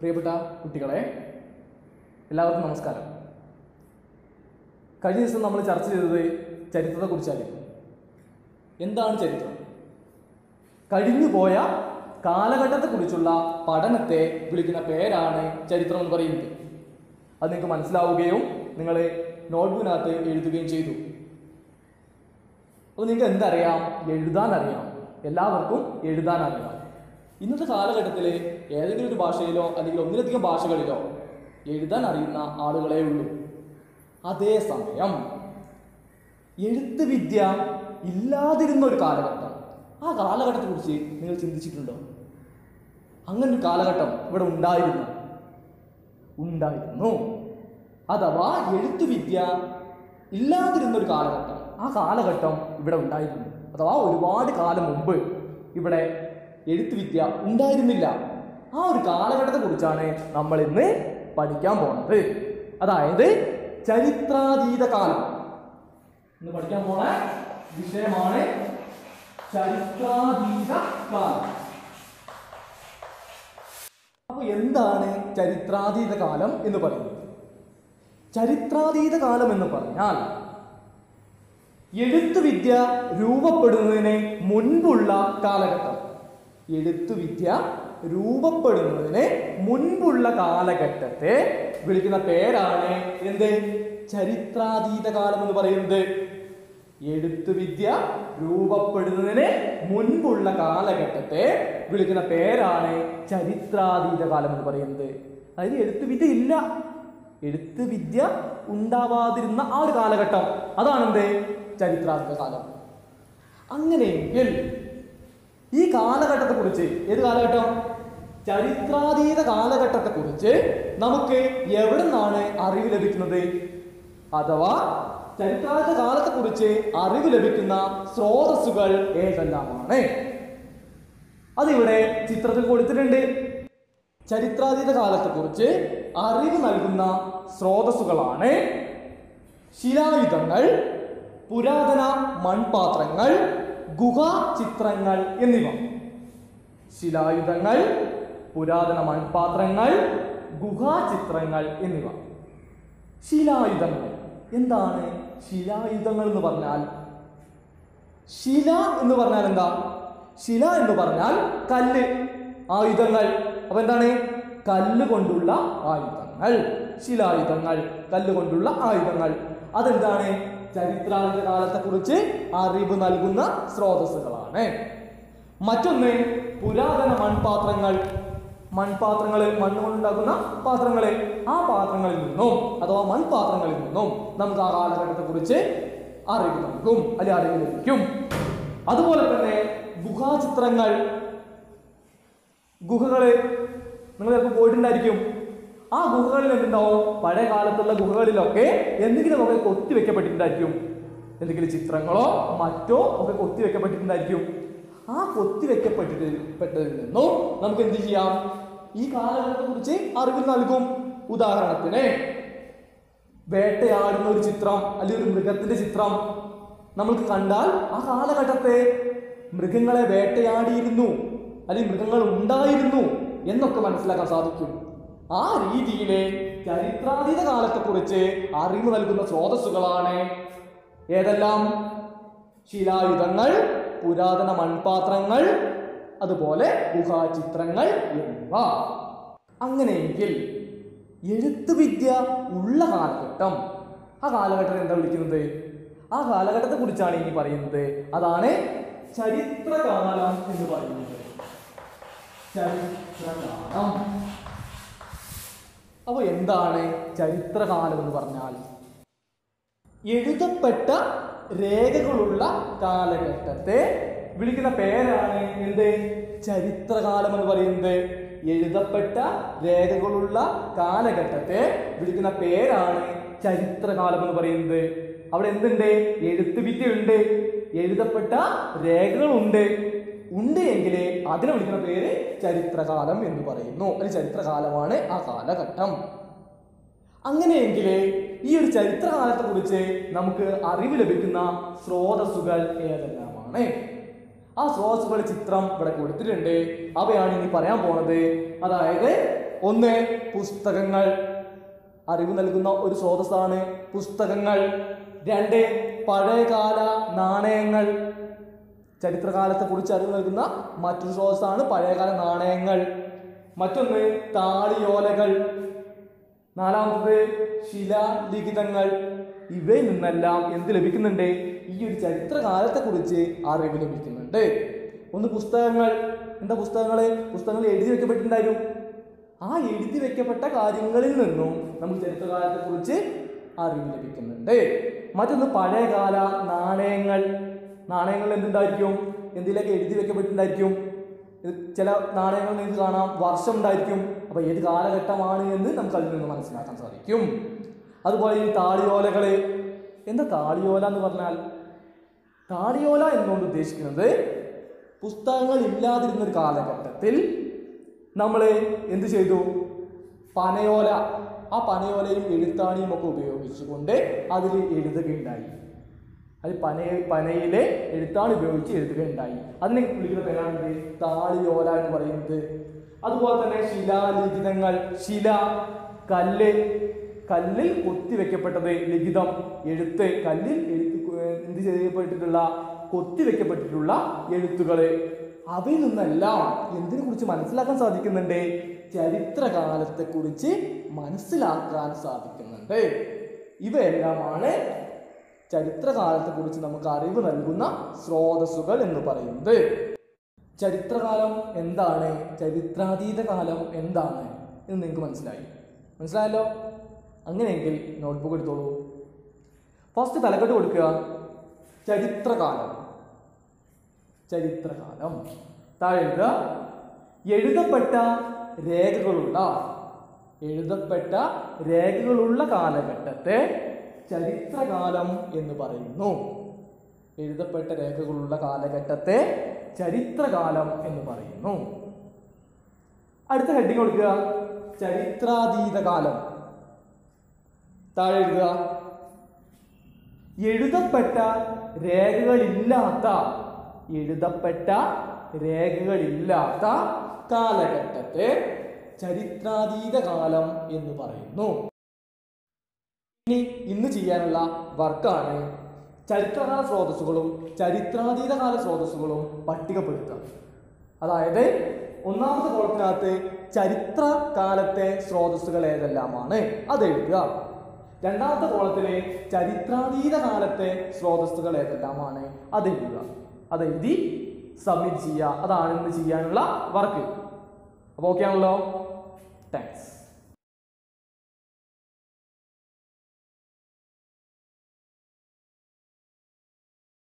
പ്രിയപ്പെട്ട കുട്ടികളെ എല്ലാവർക്കും നമസ്കാരം കഴിഞ്ഞ ദിവസം നമ്മൾ ചർച്ച ചെയ്തത് ചരിത്രത്തെക്കുറിച്ചായിരുന്നു എന്താണ് ചരിത്രം കഴിഞ്ഞുപോയ കാലഘട്ടത്തെക്കുറിച്ചുള്ള പഠനത്തെ വിളിക്കുന്ന പേരാണ് ചരിത്രം എന്ന് പറയുന്നത് അത് നിങ്ങൾക്ക് മനസ്സിലാവുകയും നിങ്ങൾ നോട്ട്ബുക്കിനകത്ത് എഴുതുകയും ചെയ്തു അപ്പോൾ നിങ്ങൾക്ക് എന്തറിയാം എഴുതാൻ അറിയാം എല്ലാവർക്കും എഴുതാൻ അറിയാം ഇന്നത്തെ കാലഘട്ടത്തിൽ ഏതെങ്കിലും ഒരു ഭാഷയിലോ അല്ലെങ്കിൽ ഒന്നിലധികം ഭാഷകളിലോ എഴുതാൻ അറിയുന്ന ആളുകളേ ഉള്ളൂ അതേസമയം എഴുത്ത് വിദ്യ ഇല്ലാതിരുന്ന ഒരു കാലഘട്ടം ആ കാലഘട്ടത്തെക്കുറിച്ച് നിങ്ങൾ ചിന്തിച്ചിട്ടുണ്ടോ അങ്ങനെ ഒരു കാലഘട്ടം ഇവിടെ ഉണ്ടായിരുന്നു ഉണ്ടായിരുന്നു അഥവാ എഴുത്തുവിദ്യ ഇല്ലാതിരുന്ന ഒരു കാലഘട്ടം ആ കാലഘട്ടം ഇവിടെ ഉണ്ടായിരുന്നു അഥവാ ഒരുപാട് കാലം മുമ്പ് ഇവിടെ എഴുത്തുവിദ്യ ഉണ്ടായിരുന്നില്ല ആ ഒരു കാലഘട്ടത്തെ കുറിച്ചാണ് നമ്മൾ ഇന്ന് പഠിക്കാൻ പോകുന്നത് അതായത് ചരിത്രാതീത കാലം ഇന്ന് പഠിക്കാൻ പോണ വിഷയമാണ് ചരിത്രാതീത കാലം അപ്പൊ എന്താണ് ചരിത്രാതീത കാലം എന്ന് പറയുന്നത് ചരിത്രാതീത കാലം എന്ന് പറഞ്ഞാൽ എഴുത്തുവിദ്യ രൂപപ്പെടുന്നതിന് മുൻപുള്ള കാലഘട്ടം എഴുത്തുവിദ്യ രൂപപ്പെടുന്നതിന് മുൻപുള്ള കാലഘട്ടത്തെ വിളിക്കുന്ന പേരാണ് എന്ത് ചരിത്രാതീത കാലം എന്ന് പറയുന്നത് എഴുത്തുവിദ്യ രൂപപ്പെടുന്നതിന് മുൻപുള്ള കാലഘട്ടത്തെ വിളിക്കുന്ന പേരാണ് ചരിത്രാതീത കാലം എന്ന് പറയുന്നത് അതായത് എഴുത്തുവിദ്യ ഇല്ല എഴുത്തുവിദ്യ ഉണ്ടാവാതിരുന്ന ആ ഒരു കാലഘട്ടം അതാണെന്ത് ചരിത്രാതീത കാലം അങ്ങനെയെങ്കിൽ ഈ കാലഘട്ടത്തെ കുറിച്ച് ഏത് കാലഘട്ടം ചരിത്രാതീത കാലഘട്ടത്തെ കുറിച്ച് നമുക്ക് എവിടെ നിന്നാണ് അറിവ് ലഭിക്കുന്നത് അഥവാ ചരിത്രാതീത കാലത്തെ കുറിച്ച് അറിവ് ലഭിക്കുന്ന സ്രോതസ്സുകൾ ഏതെല്ലാമാണ് അതിവിടെ ചിത്രത്തിൽ കൊടുത്തിട്ടുണ്ട് ചരിത്രാതീത കാലത്തെ കുറിച്ച് അറിവ് നൽകുന്ന സ്രോതസ്സുകളാണ് ശിലായുധങ്ങൾ പുരാതന മൺപാത്രങ്ങൾ ഗുഹാ ചിത്രങ്ങൾ എന്നിവ ശിലായുധങ്ങൾ പുരാതന മൺപാത്രങ്ങൾ ഗുഹാ ചിത്രങ്ങൾ എന്നിവ ശിലായുധങ്ങൾ എന്താണ് ശിലായുധങ്ങൾ എന്ന് പറഞ്ഞാൽ ശില എന്ന് പറഞ്ഞാൽ എന്താ ശില എന്ന് പറഞ്ഞാൽ കല്ല് ആയുധങ്ങൾ അപ്പൊ എന്താണ് കല്ല് കൊണ്ടുള്ള ആയുധങ്ങൾ ശിലായുധങ്ങൾ കല്ല് കൊണ്ടുള്ള ആയുധങ്ങൾ അതെന്താണ് ചരിത്രാതീത കാലത്തെ കുറിച്ച് അറിവ് നൽകുന്ന സ്രോതസ്സുകളാണ് മറ്റൊന്ന് പുരാതന മൺപാത്രങ്ങൾ മൺപാത്രങ്ങൾ മണ്ണ് കൊണ്ടുണ്ടാക്കുന്ന പാത്രങ്ങൾ ആ പാത്രങ്ങളിൽ നിന്നും അഥവാ മൺപാത്രങ്ങളിൽ നിന്നും നമുക്ക് ആ കാലഘട്ടത്തെ കുറിച്ച് അറിവ് നൽകും അല്ലെങ്കിൽ അറിവ് ലഭിക്കും അതുപോലെ തന്നെ ഗുഹാചിത്രങ്ങൾ ഗുഹകള് നിങ്ങൾ ചിലപ്പോൾ പോയിട്ടുണ്ടായിരിക്കും ആ ഗുഹകളിൽ എന്തുണ്ടാവും പഴയ കാലത്തുള്ള ഗുഹകളിലൊക്കെ എന്തെങ്കിലുമൊക്കെ കൊത്തി വെക്കപ്പെട്ടിട്ടുണ്ടായിരിക്കും എന്തെങ്കിലും ചിത്രങ്ങളോ മറ്റോ ഒക്കെ കൊത്തി വെക്കപ്പെട്ടിട്ടുണ്ടായിരിക്കും ആ കൊത്തി വെക്കപ്പെട്ടിട്ട് പെട്ടതിൽ നിന്നും നമുക്ക് എന്ത് ചെയ്യാം ഈ കാലഘട്ടത്തെ കുറിച്ച് അറിവ് നൽകും ഉദാഹരണത്തിന് വേട്ടയാടുന്ന ഒരു ചിത്രം അല്ലെങ്കിൽ ഒരു മൃഗത്തിന്റെ ചിത്രം നമ്മൾക്ക് കണ്ടാൽ ആ കാലഘട്ടത്തെ മൃഗങ്ങളെ വേട്ടയാടിയിരുന്നു അല്ലെങ്കിൽ മൃഗങ്ങൾ ഉണ്ടായിരുന്നു എന്നൊക്കെ മനസ്സിലാക്കാൻ സാധിക്കും ആ രീതിയിലെ ചരിത്രാതീത കാലത്തെക്കുറിച്ച് അറിവ് നൽകുന്ന സ്രോതസ്സുകളാണ് ഏതെല്ലാം ശിലായുധങ്ങൾ പുരാതന മൺപാത്രങ്ങൾ അതുപോലെ ഗുഹാചിത്രങ്ങൾ എന്നിവ അങ്ങനെയെങ്കിൽ എഴുത്തുവിദ്യ ഉള്ള കാലഘട്ടം ആ കാലഘട്ടം എന്താ വിളിക്കുന്നത് ആ കാലഘട്ടത്തെ കുറിച്ചാണ് ഇനി പറയുന്നത് അതാണ് ചരിത്രകാലം എന്ന് പറയുന്നത് ചരിത്രകാലം അപ്പോൾ എന്താണ് ചരിത്രകാലം എന്ന് പറഞ്ഞാൽ എഴുതപ്പെട്ട രേഖകളുള്ള കാലഘട്ടത്തെ വിളിക്കുന്ന പേരാണ് എന്ത് ചരിത്രകാലം എന്ന് പറയുന്നത് എഴുതപ്പെട്ട രേഖകളുള്ള കാലഘട്ടത്തെ വിളിക്കുന്ന പേരാണ് ചരിത്രകാലം എന്ന് പറയുന്നത് അവിടെ എന്തുണ്ട് എഴുത്തുവിദ്യ ഉണ്ട് എഴുതപ്പെട്ട രേഖകളുണ്ട് ഉണ്ട് എങ്കിൽ അതിനെ വിളിക്കുന്ന പേര് ചരിത്രകാലം എന്ന് പറയുന്നു ഒരു ചരിത്രകാലമാണ് ആ കാലഘട്ടം അങ്ങനെയെങ്കിൽ ഈ ഒരു ചരിത്രകാലത്തെ കുറിച്ച് നമുക്ക് അറിവ് ലഭിക്കുന്ന സ്രോതസ്സുകൾ ഏതെല്ലാമാണ് ആ സ്രോതസ്സുകളുടെ ചിത്രം ഇവിടെ കൊടുത്തിട്ടുണ്ട് അവയാണ് ഇനി പറയാൻ പോണത് അതായത് ഒന്ന് പുസ്തകങ്ങൾ അറിവ് നൽകുന്ന ഒരു സ്രോതസ്സാണ് പുസ്തകങ്ങൾ രണ്ട് പഴയകാല നാണയങ്ങൾ ചരിത്രകാലത്തെ കുറിച്ച് അറിവ് നൽകുന്ന മറ്റൊരു സ്രോതസ്സാണ് പഴയകാല നാണയങ്ങൾ മറ്റൊന്ന് താളിയോലകൾ നാലാമത്തത് ശിലാലിഖിതങ്ങൾ ഇവയിൽ നിന്നെല്ലാം എന്ത് ലഭിക്കുന്നുണ്ട് ഈ ഒരു ചരിത്രകാലത്തെ കുറിച്ച് അറിവ് ലഭിക്കുന്നുണ്ട് ഒന്ന് പുസ്തകങ്ങൾ എന്താ പുസ്തകങ്ങള് പുസ്തകങ്ങൾ എഴുതി വെക്കപ്പെട്ടിട്ടുണ്ടായിരുന്നു ആ എഴുതി വെക്കപ്പെട്ട കാര്യങ്ങളിൽ നിന്നും നമുക്ക് ചരിത്രകാലത്തെ കുറിച്ച് അറിവ് ലഭിക്കുന്നുണ്ട് മറ്റൊന്ന് പഴയകാല നാണയങ്ങൾ നാണയങ്ങൾ എന്തുണ്ടായിരിക്കും എന്തിലൊക്കെ എഴുതി വെക്കപ്പെട്ടിട്ടുണ്ടായിരിക്കും ഇത് ചില നാണയങ്ങൾ നിങ്ങൾക്ക് കാണാം വർഷം ഉണ്ടായിരിക്കും അപ്പൊ ഏത് കാലഘട്ടമാണ് എന്ന് നമുക്ക് അതിൽ നിന്ന് മനസ്സിലാക്കാൻ സാധിക്കും അതുപോലെ ഈ താളിയോലകള് എന്താ താളിയോല എന്ന് പറഞ്ഞാൽ താളിയോല എന്നുകൊണ്ട് ഉദ്ദേശിക്കുന്നത് പുസ്തകങ്ങൾ ഇല്ലാതിരുന്ന ഒരു കാലഘട്ടത്തിൽ നമ്മൾ എന്ത് ചെയ്തു പനയോല ആ പനയോലയും എഴുത്താണിയും ഒക്കെ ഉപയോഗിച്ചുകൊണ്ട് അതിൽ എഴുതുകയുണ്ടായി അത് പന പനയിലെ എഴുത്താണ് ഉപയോഗിച്ച് എഴുതുകയുണ്ടായി അതിനെ വിളിക്കുന്ന പേരാണ് താളിയോല എന്ന് പറയുന്നത് അതുപോലെ തന്നെ ശിലാലിഖിതങ്ങൾ ശില കല്ല് കല്ലിൽ കൊത്തിവെക്കപ്പെട്ടത് ലിഖിതം എഴുത്ത് കല്ലിൽ എഴുത്ത് കു- എന്ത് ചെയ്യപ്പെട്ടിട്ടുള്ള കൊത്തിവെക്കപ്പെട്ടിട്ടുള്ള എഴുത്തുകള് അവയിൽ നിന്നെല്ലാം എന്തിനെ കുറിച്ച് മനസ്സിലാക്കാൻ സാധിക്കുന്നുണ്ട് ചരിത്രകാലത്തെ കുറിച്ച് മനസ്സിലാക്കാൻ സാധിക്കുന്നുണ്ട് ഇവയെല്ലാമാണ് ചരിത്രകാലത്തെ കുറിച്ച് നമുക്ക് അറിവ് നൽകുന്ന സ്രോതസ്സുകൾ എന്ന് പറയുന്നത് ചരിത്രകാലം എന്താണ് ചരിത്രാതീത കാലം എന്താണ് എന്ന് നിങ്ങൾക്ക് മനസ്സിലായി മനസ്സിലായല്ലോ അങ്ങനെയെങ്കിൽ നോട്ട്ബുക്ക് എടുത്തോളൂ ഫസ്റ്റ് തലക്കെട്ട് കൊടുക്കുക ചരിത്രകാലം ചരിത്രകാലം താഴെ എഴുതുക എഴുതപ്പെട്ട രേഖകളുള്ള എഴുതപ്പെട്ട രേഖകളുള്ള കാലഘട്ടത്തെ ചരിത്രകാലം എന്ന് പറയുന്നു എഴുതപ്പെട്ട രേഖകളുള്ള കാലഘട്ടത്തെ ചരിത്രകാലം എന്ന് പറയുന്നു അടുത്ത ഹെഡിങ് കൊടുക്കുക ചരിത്രാതീത കാലം താഴെ എഴുതുക എഴുതപ്പെട്ട രേഖകളില്ലാത്ത എഴുതപ്പെട്ട രേഖകളില്ലാത്ത കാലഘട്ടത്തെ ചരിത്രാതീത കാലം എന്ന് പറയുന്നു ഇനി ഇന്ന് ചെയ്യാനുള്ള വർക്കാണ് ചരിത്രകാല സ്രോതസ്സുകളും ചരിത്രാതീത കാല സ്രോതസ്സുകളും പട്ടികപ്പെടുത്തുക അതായത് ഒന്നാമത്തെ കോളത്തിനകത്ത് ചരിത്ര കാലത്തെ സ്രോതസ്സുകൾ ഏതെല്ലാമാണ് അത് എഴുതുക രണ്ടാമത്തെ കോളത്തിലെ ചരിത്രാതീത കാലത്തെ സ്രോതസ്സുകൾ ഏതെല്ലാമാണ് അത് എഴുതുക അത് എഴുതി സബ്മിറ്റ് ചെയ്യുക അതാണ് ഇന്ന് ചെയ്യാനുള്ള വർക്ക് അപ്പോൾ ഓക്കെ ആണല്ലോ താങ്ക്സ്